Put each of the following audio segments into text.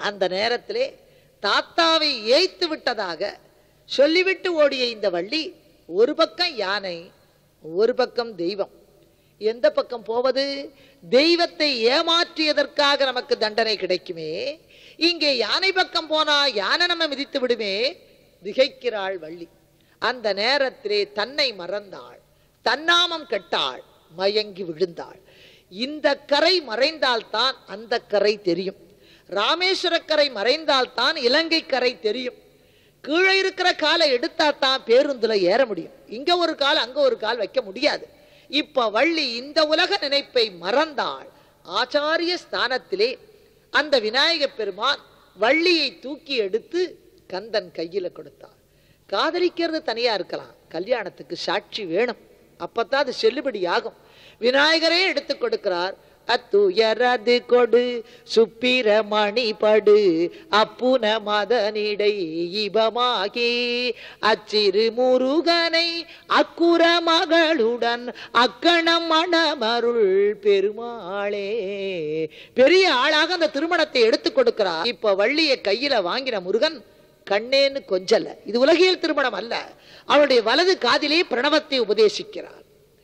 அந்த நேரத்திலே தாத்தாவை ஏய்த்து விட்டதாக சொல்லிவிட்டு ஓடிய இந்த வள்ளி ஒரு பக்கம் யானை ஒரு பக்கம் தெய்வம் எந்த பக்கம் போவது தெய்வத்தை ஏமாற்றியதற்காக நமக்கு தண்டனை கிடைக்குமே இங்கே யானை பக்கம் போனா யானை நம்ம மிதித்து விடுமே திகைக்கிறாள் வள்ளி அந்த நேரத்திலே தன்னை மறந்தாள் தன்னாமம் கெட்டாள் மயங்கி விழுந்தாள் இந்த கரை மறைந்தால்தான் அந்த கரை தெரியும் ராமேஸ்வர கரை மறைந்தால்தான் இலங்கை கரை தெரியும் கீழே இருக்கிற காலை எடுத்தா தான் பேருந்துல ஏற முடியும் இங்க ஒரு கால் அங்க ஒரு கால் வைக்க முடியாது இப்ப வள்ளி இந்த உலக நினைப்பை மறந்தாள் ஆச்சாரிய ஸ்தானத்திலே அந்த விநாயக பெருமான் வள்ளியை தூக்கி எடுத்து கந்தன் கையில கொடுத்தார் காதலிக்கிறது தனியா இருக்கலாம் கல்யாணத்துக்கு சாட்சி வேணும் அப்பத்தான் அது செல்லுபடி ஆகும் விநாயகரே எடுத்து கொடுக்கிறார் அத்துயரது கொடு சுப்பிரமணி படு அப்புன மதனிடை இபமாகி அச்சிறு முருகனை அக்குற மகளுடன் அக்கணம் மணமருள் பெருமாளே பெரிய ஆளாக அந்த திருமணத்தை எடுத்து கொடுக்கிறார் இப்ப வள்ளிய கையில வாங்கின முருகன் கண்ணேன்னு கொஞ்சல்ல இது உலகியல் திருமணம் அல்ல அவருடைய வலது காதிலே பிரணவத்தை உபதேசிக்கிறார்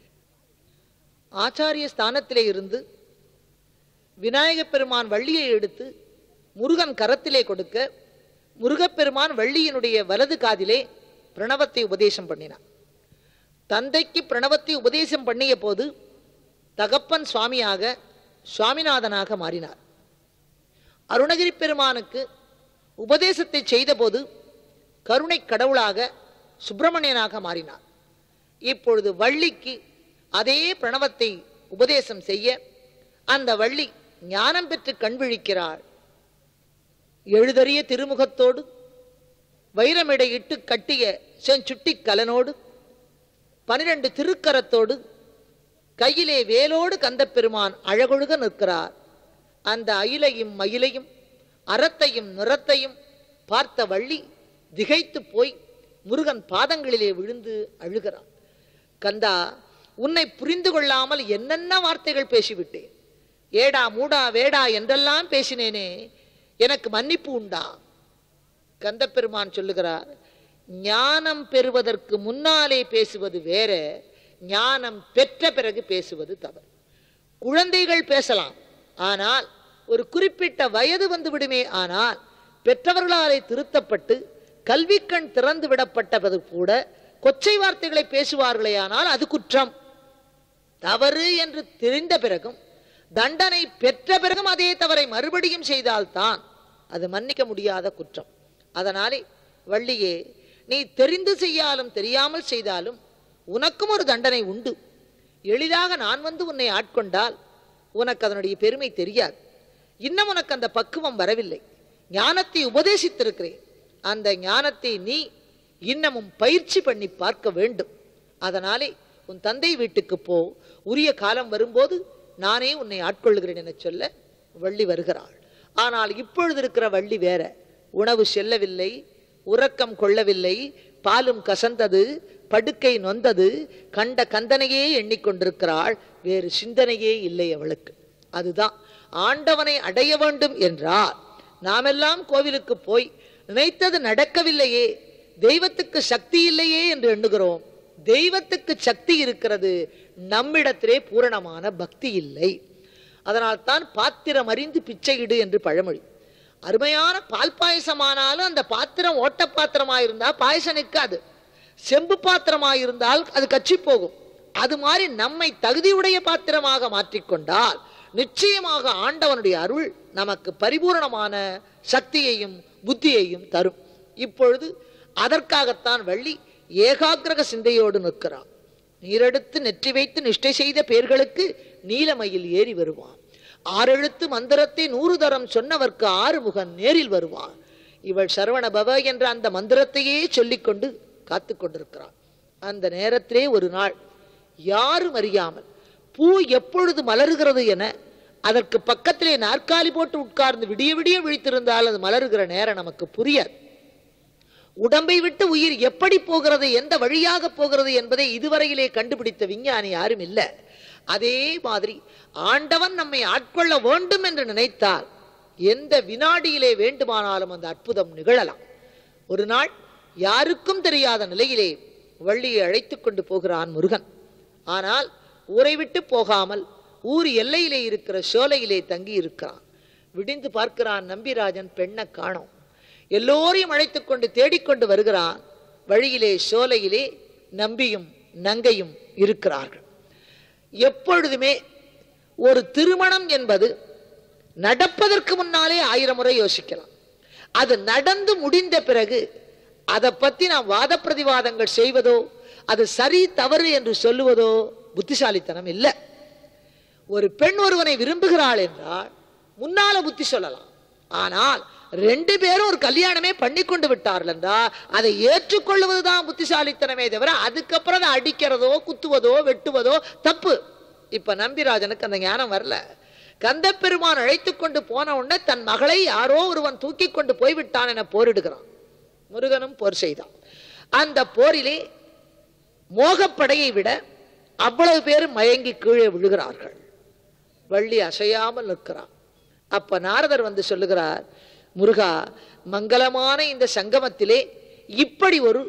ஆச்சாரிய ஸ்தானத்திலே இருந்து விநாயகப் பெருமான் வள்ளியை எடுத்து முருகன் கரத்திலே கொடுக்க முருகப்பெருமான் வள்ளியினுடைய வலது காதிலே பிரணவத்தை உபதேசம் பண்ணினார் தந்தைக்கு பிரணவத்தை உபதேசம் பண்ணிய போது தகப்பன் சுவாமியாக சுவாமிநாதனாக மாறினார் அருணகிரி பெருமானுக்கு உபதேசத்தை செய்தபோது கருணை கடவுளாக சுப்பிரமணியனாக மாறினார் இப்பொழுது வள்ளிக்கு அதே பிரணவத்தை உபதேசம் செய்ய அந்த வள்ளி ஞானம் பெற்று கண் விழிக்கிறாள் எழுதறிய திருமுகத்தோடு வைரமிடை இட்டு கட்டிய செஞ்சுட்டி கலனோடு பனிரெண்டு திருக்கரத்தோடு கையிலே வேலோடு கந்தப்பெருமான் அழகொழுக நிற்கிறார் அந்த அயிலையும் மயிலையும் அறத்தையும் நிறத்தையும் பார்த்த வள்ளி திகைத்து போய் முருகன் பாதங்களிலே விழுந்து அழுகிறான் கந்தா உன்னை புரிந்து கொள்ளாமல் என்னென்ன வார்த்தைகள் பேசிவிட்டேன் ஏடா மூடா வேடா என்றெல்லாம் பேசினேனே எனக்கு மன்னிப்பு உண்டா கந்தப்பெருமான் சொல்லுகிறார் ஞானம் பெறுவதற்கு முன்னாலே பேசுவது வேற ஞானம் பெற்ற பிறகு பேசுவது தவறு குழந்தைகள் பேசலாம் ஆனால் ஒரு குறிப்பிட்ட வயது வந்து விடுமே ஆனால் பெற்றவர்களாலே திருத்தப்பட்டு கல்விக்கண் திறந்து விடப்பட்டது கூட கொச்சை வார்த்தைகளை பேசுவார்களே ஆனால் அது குற்றம் தவறு என்று தெரிந்த பிறகும் தண்டனை பெற்ற பிறகும் அதே தவறை மறுபடியும் செய்தால்தான் அது மன்னிக்க முடியாத குற்றம் அதனாலே வள்ளியே நீ தெரிந்து செய்யாலும் தெரியாமல் செய்தாலும் உனக்கும் ஒரு தண்டனை உண்டு எளிதாக நான் வந்து உன்னை ஆட்கொண்டால் உனக்கு அதனுடைய பெருமை தெரியாது இன்னும் உனக்கு அந்த பக்குவம் வரவில்லை ஞானத்தை உபதேசித்திருக்கிறேன் அந்த ஞானத்தை நீ இன்னமும் பயிற்சி பண்ணி பார்க்க வேண்டும் அதனாலே உன் தந்தை வீட்டுக்கு போ உரிய காலம் வரும்போது நானே உன்னை ஆட்கொள்கிறேன் என சொல்ல வள்ளி வருகிறாள் ஆனால் இப்பொழுது இருக்கிற வள்ளி வேற உணவு செல்லவில்லை உறக்கம் கொள்ளவில்லை பாலும் கசந்தது படுக்கை நொந்தது கண்ட கந்தனையே எண்ணிக்கொண்டிருக்கிறாள் வேறு சிந்தனையே இல்லை அவளுக்கு அதுதான் ஆண்டவனை அடைய வேண்டும் என்றால் நாமெல்லாம் கோவிலுக்கு போய் நினைத்தது நடக்கவில்லையே தெய்வத்துக்கு சக்தி இல்லையே என்று எண்ணுகிறோம் தெய்வத்துக்கு சக்தி இருக்கிறது நம்மிடத்திலே பூரணமான பக்தி இல்லை அதனால் தான் பாத்திரம் அறிந்து பிச்சையிடு என்று பழமொழி அருமையான பால் பாயசமானாலும் அந்த பாத்திரம் ஓட்ட பாத்திரமாயிருந்தா பாயசம் நிற்காது செம்பு பாத்திரமாயிருந்தால் அது கச்சி போகும் அது மாதிரி நம்மை தகுதியுடைய பாத்திரமாக மாற்றிக்கொண்டால் நிச்சயமாக ஆண்டவனுடைய அருள் நமக்கு பரிபூரணமான சக்தியையும் புத்தியையும் தரும் இப்பொழுது அதற்காகத்தான் வள்ளி ஏகாகிரக சிந்தையோடு நிற்கிறான் நீரெடுத்து நெற்றி வைத்து நிஷ்டை செய்த பேர்களுக்கு நீலமயில் ஏறி வருவான் ஆறெழுத்து மந்திரத்தை நூறு தரம் சொன்னவர்க்கு ஆறுமுகன் நேரில் வருவான் இவள் சரவண பவ என்ற அந்த மந்திரத்தையே சொல்லிக்கொண்டு காத்து கொண்டிருக்கிறாள் அந்த நேரத்திலே ஒரு நாள் யாரும் அறியாமல் பூ எப்பொழுது மலருகிறது என அதற்கு பக்கத்திலே நாற்காலி போட்டு உட்கார்ந்து விடிய விடிய விழித்திருந்தால் அது மலருகிற நேரம் நமக்கு புரியாது உடம்பை விட்டு உயிர் எப்படி போகிறது எந்த வழியாக போகிறது என்பதை இதுவரையிலே கண்டுபிடித்த விஞ்ஞானி யாரும் இல்லை அதே மாதிரி ஆண்டவன் நம்மை ஆட்கொள்ள வேண்டும் என்று நினைத்தால் எந்த வினாடியிலே வேண்டுமானாலும் அந்த அற்புதம் நிகழலாம் ஒரு நாள் யாருக்கும் தெரியாத நிலையிலே வள்ளியை அழைத்து கொண்டு போகிறான் முருகன் ஆனால் ஊரை விட்டு போகாமல் ஊர் எல்லையிலே இருக்கிற சோலையிலே தங்கி இருக்கிறான் விடிந்து பார்க்கிறான் நம்பிராஜன் பெண்ணை காணோம் எல்லோரையும் அழைத்து கொண்டு தேடிக்கொண்டு வருகிறான் வழியிலே சோலையிலே நம்பியும் நங்கையும் இருக்கிறார்கள் எப்பொழுதுமே ஒரு திருமணம் என்பது நடப்பதற்கு முன்னாலே ஆயிரம் முறை யோசிக்கலாம் அது நடந்து முடிந்த பிறகு அதை பத்தி நாம் வாத பிரதிவாதங்கள் செய்வதோ அது சரி தவறு என்று சொல்லுவதோ புத்திசாலித்தனம் இல்லை ஒரு பெண் ஒருவனை விரும்புகிறாள் என்றால் முன்னால புத்தி சொல்லலாம் ஆனால் ரெண்டு பேரும் ஒரு கல்யாணமே பண்ணி கொண்டு விட்டார்கள் என்றால் அதை ஏற்றுக்கொள்வதுதான் புத்திசாலித்தனமே தவிர அதுக்கப்புறம் அதை அடிக்கிறதோ குத்துவதோ வெட்டுவதோ தப்பு இப்ப நம்பிராஜனுக்கு அந்த ஞானம் வரல கந்தப்பெருமான் அழைத்து கொண்டு போன உடனே தன் மகளை யாரோ ஒருவன் தூக்கி கொண்டு போய்விட்டான் என போரிடுகிறான் முருகனும் போர் செய்தான் அந்த போரிலே மோகப்படையை விட அவ்வளவு பேர் மயங்கி கீழே விழுகிறார்கள் வள்ளி அசையாமல் நிற்கிறான் அப்ப நாரதர் வந்து சொல்லுகிறார் முருகா மங்களமான இந்த சங்கமத்திலே இப்படி ஒரு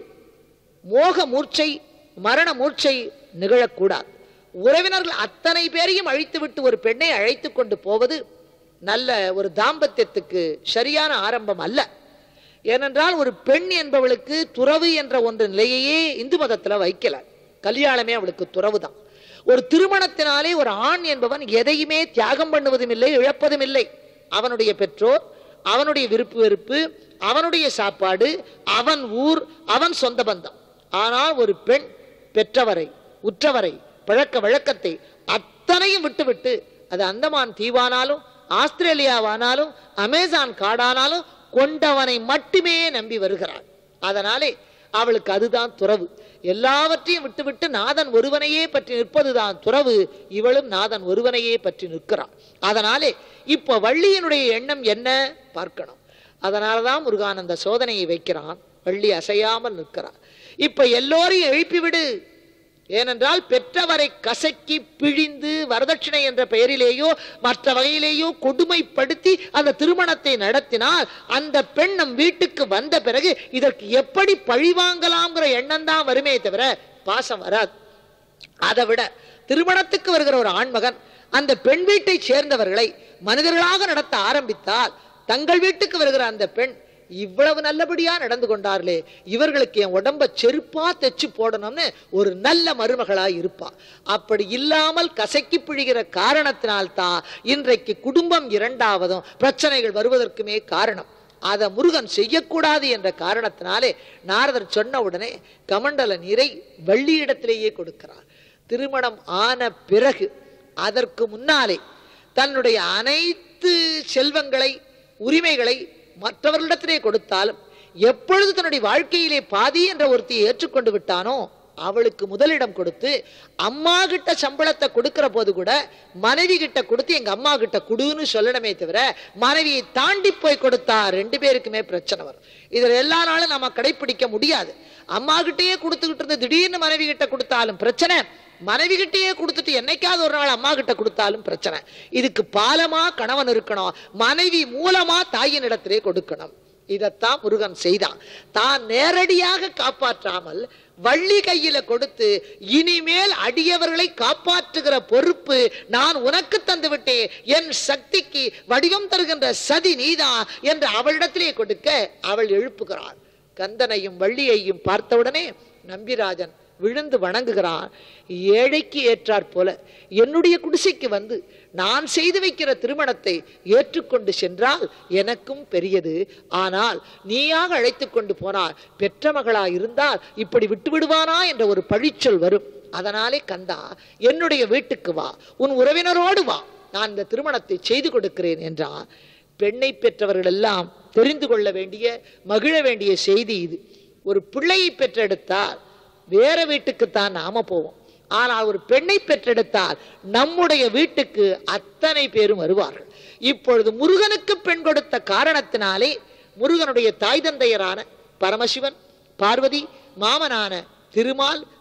மோக மூர்ச்சை மரண மூர்ச்சை நிகழக்கூடாது உறவினர்கள் அத்தனை பேரையும் அழித்துவிட்டு ஒரு பெண்ணை அழைத்து கொண்டு போவது நல்ல ஒரு தாம்பத்தியத்துக்கு சரியான ஆரம்பம் அல்ல ஏனென்றால் ஒரு பெண் என்பவளுக்கு துறவு என்ற ஒன்று நிலையையே இந்து மதத்துல வைக்கல கல்யாணமே அவளுக்கு துறவு தான் ஒரு திருமணத்தினாலே ஒரு ஆண் என்பவன் எதையுமே தியாகம் பண்ணுவதும் இல்லை இழப்பதும் இல்லை அவனுடைய பெற்றோர் அவனுடைய விருப்பு வெறுப்பு அவனுடைய சாப்பாடு அவன் ஊர் அவன் சொந்த பந்தம் ஆனால் ஒரு பெண் பெற்றவரை உற்றவரை பழக்க வழக்கத்தை அத்தனையும் விட்டுவிட்டு அது அந்தமான் தீவானாலும் ஆஸ்திரேலியாவானாலும் அமேசான் காடானாலும் கொண்டவனை மட்டுமே நம்பி வருகிறாள் அதனாலே அவளுக்கு அதுதான் துறவு எல்லாவற்றையும் விட்டுவிட்டு நாதன் ஒருவனையே பற்றி நிற்பதுதான் துறவு இவளும் நாதன் ஒருவனையே பற்றி நிற்கிறாள் அதனாலே இப்போ வள்ளியினுடைய எண்ணம் என்ன பார்க்கணும் அதனாலதான் முருகானந்த சோதனையை வைக்கிறான் வள்ளி அசையாமல் நிற்கிறான் இப்ப எல்லோரையும் எழுப்பிவிடு ஏனென்றால் பெற்றவரை கசக்கி பிழிந்து வரதட்சணை என்ற பெயரிலேயோ மற்ற வகையிலேயோ கொடுமைப்படுத்தி அந்த திருமணத்தை நடத்தினால் அந்த பெண் நம் வீட்டுக்கு வந்த பிறகு இதற்கு எப்படி பழிவாங்கலாம்ங்கிற எண்ணம் தான் வருமே தவிர பாசம் வராது அதை விட திருமணத்துக்கு வருகிற ஒரு ஆண்மகன் அந்த பெண் வீட்டை சேர்ந்தவர்களை மனிதர்களாக நடத்த ஆரம்பித்தால் தங்கள் வீட்டுக்கு வருகிற அந்த பெண் இவ்வளவு நல்லபடியா நடந்து கொண்டார்களே இவர்களுக்கு என் உடம்ப செருப்பா தைச்சு போடணும்னு ஒரு நல்ல மருமகளாய் இருப்பா அப்படி இல்லாமல் கசக்கி பிழிகிற காரணத்தினால்தான் இன்றைக்கு குடும்பம் இரண்டாவதும் பிரச்சனைகள் வருவதற்குமே காரணம் அதை முருகன் செய்யக்கூடாது என்ற காரணத்தினாலே நாரதர் சொன்ன உடனே கமண்டல நீரை வள்ளியிடத்திலேயே கொடுக்கிறார் திருமணம் ஆன பிறகு அதற்கு முன்னாலே தன்னுடைய அனைத்து செல்வங்களை உரிமைகளை மற்றவர்களிடத்திலே கொடுத்தாலும் எப்பொழுது தன்னுடைய வாழ்க்கையிலே பாதி என்ற ஒருத்தியை ஏற்றுக்கொண்டு விட்டானோ அவளுக்கு முதலிடம் கொடுத்து அம்மா கிட்ட சம்பளத்தை கொடுக்கிற போது கூட மனைவி கிட்ட கொடுத்து எங்க அம்மா கிட்ட குடுன்னு சொல்லணுமே தவிர மனைவியை தாண்டி போய் கொடுத்தா ரெண்டு பேருக்குமே பிரச்சனை வரும் இதில் எல்லா நாளும் நம்ம கடைபிடிக்க முடியாது அம்மா கிட்டயே கொடுத்துக்கிட்டு இருந்து திடீர்னு மனைவி கிட்ட கொடுத்தாலும் பிரச்சனை மனைவி கிட்டயே கொடுத்துட்டு என்னைக்காவது ஒரு நாள் அம்மா கிட்ட கொடுத்தாலும் பிரச்சனை இதுக்கு பாலமா கணவன் இருக்கணும் மனைவி மூலமா தாயின் இடத்திலே கொடுக்கணும் இதைத்தான் முருகன் செய்தான் தான் நேரடியாக காப்பாற்றாமல் வள்ளி கையில கொடுத்து இனிமேல் அடியவர்களை காப்பாற்றுகிற பொறுப்பு நான் உனக்கு தந்து விட்டேன் என் சக்திக்கு வடிவம் தருகின்ற சதி நீதான் என்று அவளிடத்திலே கொடுக்க அவள் எழுப்புகிறாள் கந்தனையும் வள்ளியையும் பார்த்தவுடனே நம்பிராஜன் விழுந்து வணங்குகிறான் ஏழைக்கு ஏற்றாற் போல என்னுடைய குடிசைக்கு வந்து நான் செய்து வைக்கிற திருமணத்தை ஏற்றுக்கொண்டு சென்றால் எனக்கும் பெரியது ஆனால் நீயாக அழைத்து கொண்டு போனால் பெற்ற மகளா இருந்தால் இப்படி விட்டு விடுவானா என்ற ஒரு பழிச்சொல் வரும் அதனாலே கந்தா என்னுடைய வீட்டுக்கு வா உன் உறவினரோடு வா நான் இந்த திருமணத்தை செய்து கொடுக்கிறேன் என்றான் பெண்ணை பெற்றவர்கள் எல்லாம் தெரிந்து கொள்ள வேண்டிய மகிழ வேண்டிய செய்தி இது ஒரு பிள்ளையை பெற்றெடுத்தால் வேற வீட்டுக்குத்தான் நாம போவோம் ஆனால் ஒரு பெண்ணை பெற்றெடுத்தால் நம்முடைய வீட்டுக்கு அத்தனை பேரும் வருவார்கள் இப்பொழுது முருகனுக்கு பெண் கொடுத்த காரணத்தினாலே முருகனுடைய தாய் தந்தையரான பரமசிவன் பார்வதி மாமனான திருமால்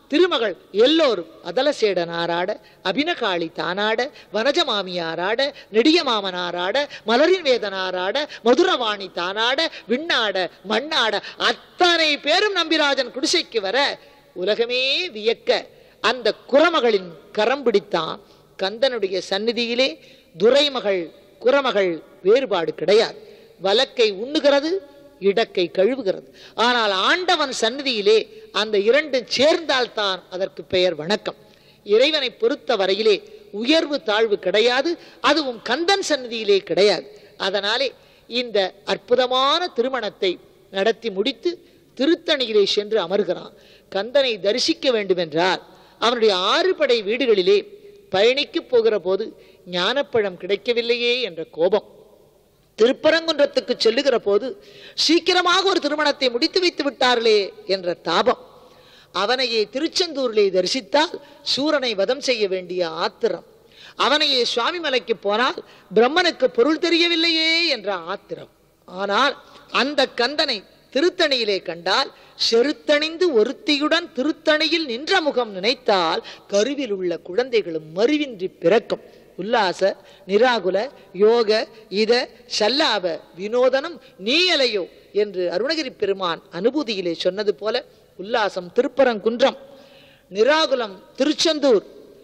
திருமகள் எல்லோரும் அதலசேடன் ஆராட அபினகாளி தானாட வனஜமாமியாராட நெடிய மாமனாராட மலரின் வேதனாராட மதுரவாணி தானாட விண்ணாட மண்ணாட அத்தனை பேரும் நம்பிராஜன் குடிசைக்கு வர உலகமே வியக்க அந்த குரமகளின் கரம் பிடித்தான் கந்தனுடைய சந்நிதியிலே துரைமகள் குரமகள் வேறுபாடு கிடையாது வலக்கை உண்ணுகிறது இடக்கை கழுவுகிறது ஆனால் ஆண்டவன் சந்நிதியிலே அந்த இரண்டும் சேர்ந்தால்தான் அதற்கு பெயர் வணக்கம் இறைவனை பொறுத்த வரையிலே உயர்வு தாழ்வு கிடையாது அதுவும் கந்தன் சந்நிதியிலே கிடையாது அதனாலே இந்த அற்புதமான திருமணத்தை நடத்தி முடித்து திருத்தணியிலே சென்று அமர்கிறான் கந்தனை தரிசிக்க வேண்டுமென்றால் அவனுடைய ஆறு படை வீடுகளிலே பயணிக்கு போகிற போது ஞானப்பழம் கிடைக்கவில்லையே என்ற கோபம் திருப்பரங்குன்றத்துக்கு செல்லுகிற போது சீக்கிரமாக ஒரு திருமணத்தை முடித்து வைத்து விட்டார்களே என்ற தாபம் அவனையே திருச்செந்தூரிலே தரிசித்தால் சூரனை வதம் செய்ய வேண்டிய ஆத்திரம் அவனையே சுவாமி மலைக்கு போனால் பிரம்மனுக்கு பொருள் தெரியவில்லையே என்ற ஆத்திரம் ஆனால் அந்த கந்தனை திருத்தணியிலே கண்டால் செருத்தணிந்து ஒருத்தியுடன் திருத்தணியில் நின்ற முகம் நினைத்தால் கருவில் உள்ள குழந்தைகளும் மறிவின்றி பிறக்கும் உல்லாச நிராகுல யோக இத சல்லாப வினோதனம் நீயலையோ என்று அருணகிரி பெருமான் அனுபூதியிலே சொன்னது போல உல்லாசம் திருப்பரங்குன்றம் நிராகுலம் திருச்செந்தூர்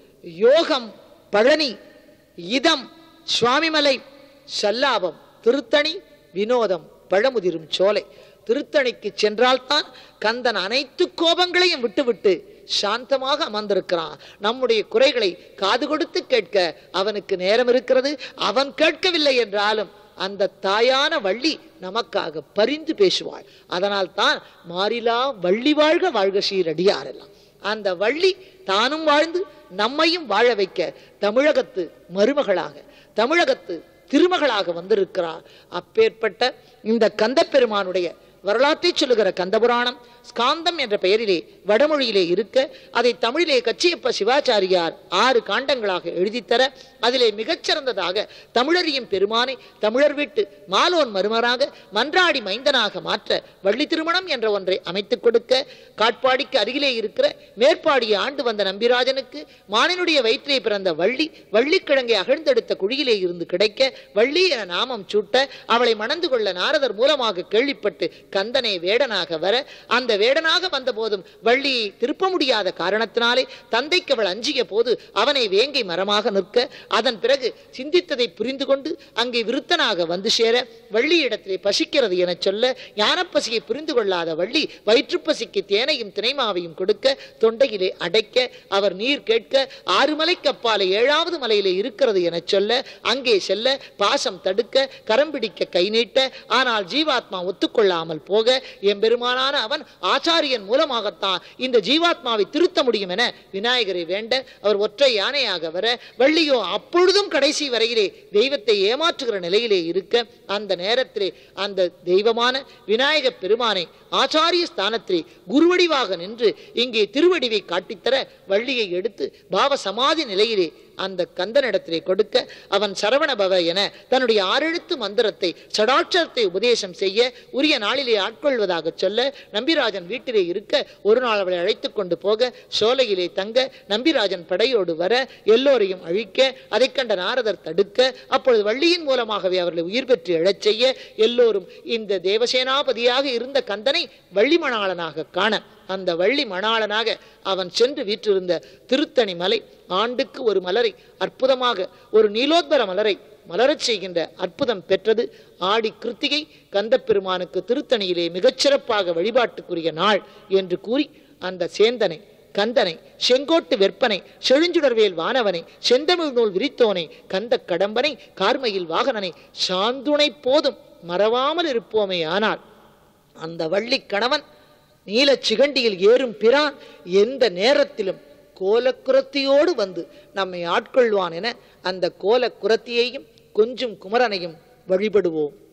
யோகம் பழனி இதம் சுவாமிமலை சல்லாபம் திருத்தணி வினோதம் பழமுதிரும் சோலை திருத்தணிக்கு சென்றால்தான் கந்தன் அனைத்து கோபங்களையும் விட்டுவிட்டு சாந்தமாக அமர்ந்திருக்கிறான் நம்முடைய குறைகளை காது கொடுத்து கேட்க அவனுக்கு நேரம் இருக்கிறது அவன் கேட்கவில்லை என்றாலும் அந்த தாயான வள்ளி நமக்காக பரிந்து பேசுவாள் அதனால் தான் மாறிலா வள்ளி வாழ்க வாழ்க சீரடியாரெல்லாம் அந்த வள்ளி தானும் வாழ்ந்து நம்மையும் வாழ வைக்க தமிழகத்து மருமகளாக தமிழகத்து திருமகளாக வந்திருக்கிறார் அப்பேற்பட்ட இந்த கந்தப்பெருமானுடைய வரலாற்றை சொல்லுகிற கந்தபுராணம் ஸ்காந்தம் என்ற பெயரிலே வடமொழியிலே இருக்க அதை தமிழிலே கச்சியப்ப சிவாச்சாரியார் ஆறு காண்டங்களாக எழுதித்தர அதிலே மிகச்சிறந்ததாக தமிழறியும் பெருமானை தமிழர் வீட்டு மாலோன் மருமராக மன்றாடி மைந்தனாக மாற்ற வள்ளி திருமணம் என்ற ஒன்றை அமைத்துக் கொடுக்க காட்பாடிக்கு அருகிலே இருக்கிற மேற்பாடியை ஆண்டு வந்த நம்பிராஜனுக்கு மானினுடைய வயிற்றிலே பிறந்த வள்ளி வள்ளிக்கிழங்கை அகழ்ந்தெடுத்த குழியிலே இருந்து கிடைக்க வள்ளி என நாமம் சூட்ட அவளை மணந்து கொள்ள நாரதர் மூலமாக கேள்விப்பட்டு கந்தனே வேடனாக வர அந்த வேடனாக வந்த போதும் வள்ளியை திருப்ப முடியாத காரணத்தினாலே தந்தைக்கு அவள் அஞ்சிய போது அவனை வேங்கை மரமாக நிற்க அதன் பிறகு சிந்தித்ததை புரிந்து கொண்டு அங்கே விருத்தனாக வந்து சேர வள்ளி இடத்திலே பசிக்கிறது என சொல்ல ஞானப்பசியை புரிந்து கொள்ளாத வள்ளி வயிற்றுப்பசிக்கு தேனையும் தினைமாவையும் கொடுக்க தொண்டையிலே அடைக்க அவர் நீர் கேட்க ஆறு மலைக்கு அப்பாலே ஏழாவது மலையிலே இருக்கிறது என சொல்ல அங்கே செல்ல பாசம் தடுக்க கரம் பிடிக்க கை நீட்ட ஆனால் ஜீவாத்மா ஒத்துக்கொள்ளாமல் போக எம்பெருமானான அவன் ஆச்சாரியன் மூலமாகத்தான் இந்த ஜீவாத்மாவை திருத்த முடியும் என விநாயகரை வேண்ட அவர் ஒற்றை யானையாக வர வள்ளியோ அப்பொழுதும் கடைசி வரையிலே தெய்வத்தை ஏமாற்றுகிற நிலையிலே இருக்க அந்த நேரத்திலே அந்த தெய்வமான விநாயக பெருமானை ஆச்சாரிய ஸ்தானத்திலே குருவடிவாக நின்று இங்கே திருவடிவை காட்டித்தர வள்ளியை எடுத்து பாவ சமாதி நிலையிலே அந்த கந்தனிடத்திலே கொடுக்க அவன் சரவணபவ என தன்னுடைய ஆறெழுத்து மந்திரத்தை சடாட்சரத்தை உபதேசம் செய்ய உரிய நாளிலே ஆட்கொள்வதாக சொல்ல நம்பிராஜன் வீட்டிலே இருக்க ஒரு நாள் அவளை அழைத்துக் கொண்டு போக சோலையிலே தங்க நம்பிராஜன் படையோடு வர எல்லோரையும் அழிக்க அதைக் கண்ட நாரதர் தடுக்க அப்பொழுது வள்ளியின் மூலமாகவே அவர்களை உயிர் பெற்று எழச் செய்ய எல்லோரும் இந்த தேவசேனாபதியாக இருந்த கந்தனை வள்ளி மணாளனாக காண அந்த வள்ளி மணாளனாக அவன் சென்று வீற்றிருந்த திருத்தணி மலை ஆண்டுக்கு ஒரு மலரை அற்புதமாக ஒரு நீலோத்பர மலரை மலரச் செய்கின்ற அற்புதம் பெற்றது ஆடி கிருத்திகை கந்தப்பெருமானுக்கு திருத்தணியிலே மிகச்சிறப்பாக வழிபாட்டுக்குரிய நாள் என்று கூறி அந்த சேந்தனை கந்தனை செங்கோட்டு வெற்பனை செழுஞ்சுடர்வேல் வானவனை செந்தமிழ் நூல் விரித்தோனை கந்த கடம்பனை கார்மையில் வாகனனை சாந்துணை போதும் மறவாமல் இருப்போமே ஆனால் அந்த வள்ளி கணவன் நீலச் சிகண்டியில் ஏறும் பிரான் எந்த நேரத்திலும் கோலக்குரத்தியோடு வந்து நம்மை ஆட்கொள்வான் என அந்த கோலக்குரத்தியையும் கொஞ்சம் குமரனையும் வழிபடுவோம்